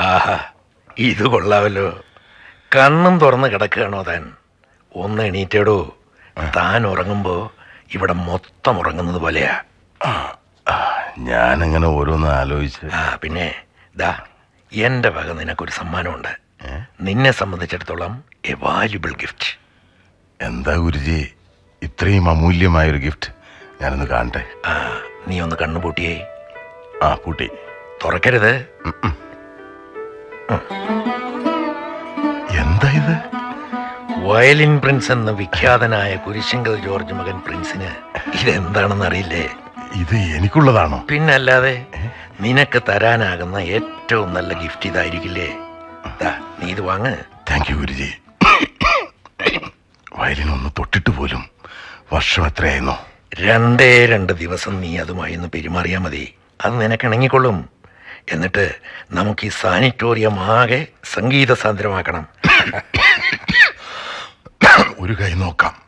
ആഹാ ഇത് കൊള്ളാവല്ലോ കണ്ണും തുറന്ന് കിടക്കുകയാണോ താൻ ഒന്ന് എണീറ്റേടോ താൻ ഉറങ്ങുമ്പോ ഇവിടെ മൊത്തം ഉറങ്ങുന്നത് പോലെയാ ഞാനിങ്ങനെ ഓരോന്ന് ആലോചിച്ച് ആ പിന്നെ ദാ എന്റെ വക നിനക്കൊരു സമ്മാനമുണ്ട് നിന്നെ സംബന്ധിച്ചിടത്തോളം എ വാല്യുബിൾ ഗിഫ്റ്റ് എന്താ ഗുരുജി ഇത്രയും അമൂല്യമായൊരു ഗിഫ്റ്റ് ഞാനൊന്ന് കാണട്ടെ ആ നീ ഒന്ന് കണ്ണുപൂട്ടിയേ ആ പൂട്ടി തുറക്കരുത് എന്താ ഇത് വയലിൻ പ്രിൻസ് എന്ന വിഖ്യാതനായ കുരിശിങ്കൽ ജോർജ് മകൻ പ്രിൻസിന് ഇതെന്താണെന്ന് അറിയില്ലേ ഇത് എനിക്കുള്ളതാണോ പിന്നല്ലാതെ നിനക്ക് തരാനാകുന്ന ഏറ്റവും നല്ല ഗിഫ്റ്റ് ഇതായിരിക്കില്ലേ ദാ, നീ ഇത് വാങ്ങ് താങ്ക് യു ഗുരുജി വയലിൻ ഒന്ന് തൊട്ടിട്ട് പോലും വർഷം എത്രയായിരുന്നു രണ്ടേ രണ്ട് ദിവസം നീ അതുമായി ഒന്ന് പെരുമാറിയാൽ മതി അത് നിനക്ക് ഇണങ്ങിക്കൊള്ളും എന്നിട്ട് നമുക്ക് ഈ സാനിറ്റോറിയം ആകെ സംഗീത സാന്ദ്രമാക്കണം ഒരു കൈ നോക്കാം